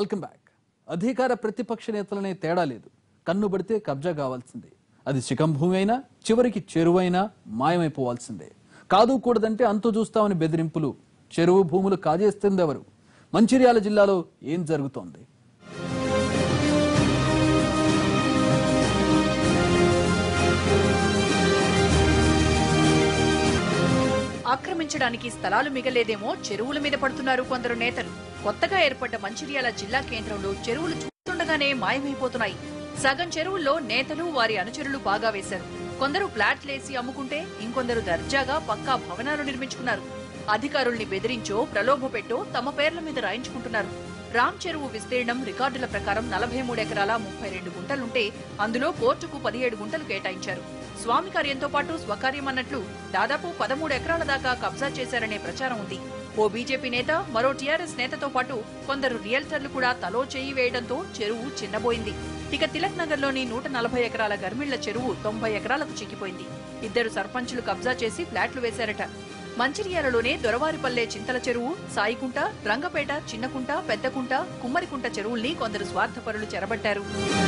welcome back అధికార ప్రతిపక్ష నేతలనే తేడా లేదు కన్ను పడితే కబ్జా కావాల్సిందే అది చికం భూమి అయినా చివరికి చెరువైనా మాయమైపోవాల్సిందే కాదు కూడదంటే అంతు చూస్తామని బెదిరింపులు చెరువు భూములు కాజేస్తుంది ఎవరు మంచిర్యాల జిల్లాలో ఏం జరుగుతోంది ఆక్రమించడానికి స్థలాలు మిగలేదేమో చెరువుల మీద పడుతున్నారు కొందరు నేతలు కొత్తగా ఏర్పడ్డ మంచిర్యాల జిల్లా కేంద్రంలో చెరువులు చూస్తుండగానే మాయమైపోతున్నాయి సగం చెరువుల్లో నేతలు వారి అనుచరులు బాగా వేశారు కొందరు ఫ్లాట్లేసి అమ్ముకుంటే ఇంకొందరు దర్జాగా పక్కా భవనాలు నిర్మించుకున్నారు అధికారుల్ని బెదిరించో ప్రలోభపెట్టో తమ పేర్ల మీద రాయించుకుంటున్నారు రామ్ చెరువు విస్తీర్ణం రికార్డుల ప్రకారం నలభై మూడు ఎకరాల ముప్పై రెండు గుంటలుంటే అందులో కోర్టుకు పదిహేడు గుంటలు కేటాయించారు స్వామి కార్యంతో పాటు స్వకార్యం అన్నట్లు దాదాపు పదమూడు ఎకరాల దాకా కబ్జా చేశారనే ప్రచారం ఉంది ఓ బీజేపీ నేత మరో టీఆర్ఎస్ నేతతో పాటు కొందరు రియల్టర్లు కూడా తలో చేయి వేయడంతో చెరువు చిన్నబోయింది ఇక తిలక్ నగర్ లోని నూట నలభై ఎకరాల గర్మిళ్ల చెరువు తొంభై ఎకరాలకు చిక్కిపోయింది ఇద్దరు సర్పంచులు కబ్జా చేసి ఫ్లాట్లు వేశారట మంచిర్యాలలోనే దొరవారిపల్లె చింతల చెరువు సాయికుంట రంగపేట చిన్నకుంట పెద్దకుంట కుమ్మరికుంట చెరువుల్ని కొందరు స్వార్థపరులు చెరబట్టారు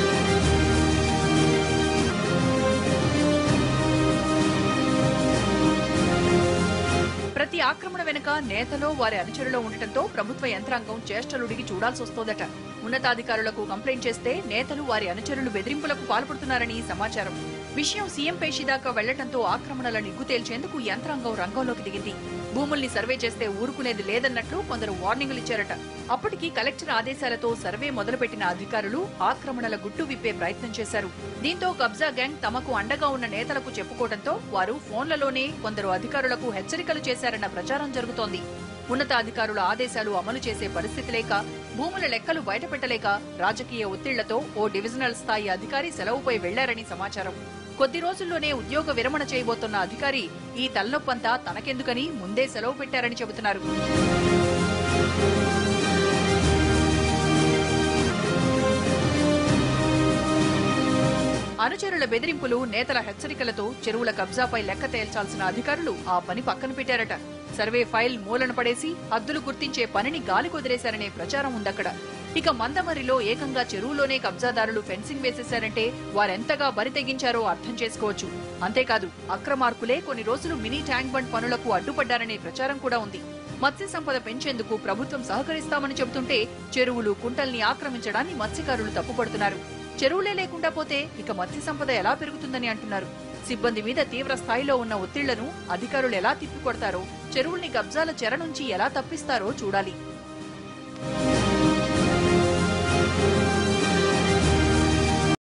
ప్రతి ఆక్రమణ వెనుక నేతలో వారి అనుచరులో ఉండటంతో ప్రభుత్వ యంత్రాంగం చేష్టలుడిగి చూడాల్సి వస్తోందట ఉన్నతాధికారులకు కంప్లైంట్ చేస్తే నేతలు వారి అనుచరులు బెదిరింపులకు పాల్పడుతున్నారని సమాచారం విషయం సీఎం పేషి దాకా వెళ్లటంతో ఆక్రమణల నిగ్గు తేల్చేందుకు యంత్రాంగం రంగంలోకి దిగింది భూముల్ని సర్వే చేస్తే ఊరుకునేది లేదన్నట్లు కొందరు వార్నింగులు ఇచ్చారట అప్పటికి కలెక్టర్ ఆదేశాలతో సర్వే మొదలుపెట్టిన అధికారులు ఆక్రమణల గుట్టు విప్పే ప్రయత్నం చేశారు దీంతో కబ్జా గ్యాంగ్ తమకు అండగా ఉన్న నేతలకు చెప్పుకోవడంతో వారు ఫోన్లలోనే కొందరు అధికారులకు హెచ్చరికలు చేశారన్న ప్రచారం జరుగుతోంది ఉన్నతాధికారుల ఆదేశాలు అమలు చేసే పరిస్థితి లేక భూముల లెక్కలు బయటపెట్టలేక రాజకీయ ఒత్తిళ్లతో ఓ డివిజనల్ స్థాయి అధికారి సెలవుపై వెళ్లారని సమాచారం కొద్ది రోజుల్లోనే ఉద్యోగ విరమణ చేయబోతున్న అధికారి ఈ తలనొప్పంతా తనకెందుకని ముందే సెలవు పెట్టారని చెబుతున్నారు అనుచరుల బెదిరింపులు నేతల హెచ్చరికలతో చెరువుల కబ్జాపై లెక్క తేల్చాల్సిన అధికారులు ఆ పని పక్కన పెట్టారట సర్వే ఫైల్ మూలన పడేసి హద్దులు గుర్తించే పనిని గాలి కుదిరేశారనే ప్రచారం ఉందక్కడ ఇక మందమరిలో ఏకంగా చెరువులోనే కబ్జాదారులు ఫెన్సింగ్ వేసేశారంటే వారెంతగా బరి తెగించారో అర్థం చేసుకోవచ్చు అంతేకాదు అక్రమార్కులే కొన్ని రోజులు మినీ ట్యాంక్ బండ్ పనులకు అడ్డుపడ్డారనే ప్రచారం కూడా ఉంది మత్స్య సంపద పెంచేందుకు ప్రభుత్వం సహకరిస్తామని చెబుతుంటే చెరువులు కుంటల్ని ఆక్రమించడాన్ని మత్స్యకారులు తప్పుపడుతున్నారు చెరువులే లేకుండా పోతే ఇక మత్స్య సంపద ఎలా పెరుగుతుందని అంటున్నారు సిబ్బంది మీద తీవ్ర స్థాయిలో ఉన్న ఒత్తిళ్లను అధికారులు ఎలా తిప్పికొడతారో చెరువుల్ని కబ్జాల చెర నుంచి ఎలా తప్పిస్తారో చూడాలి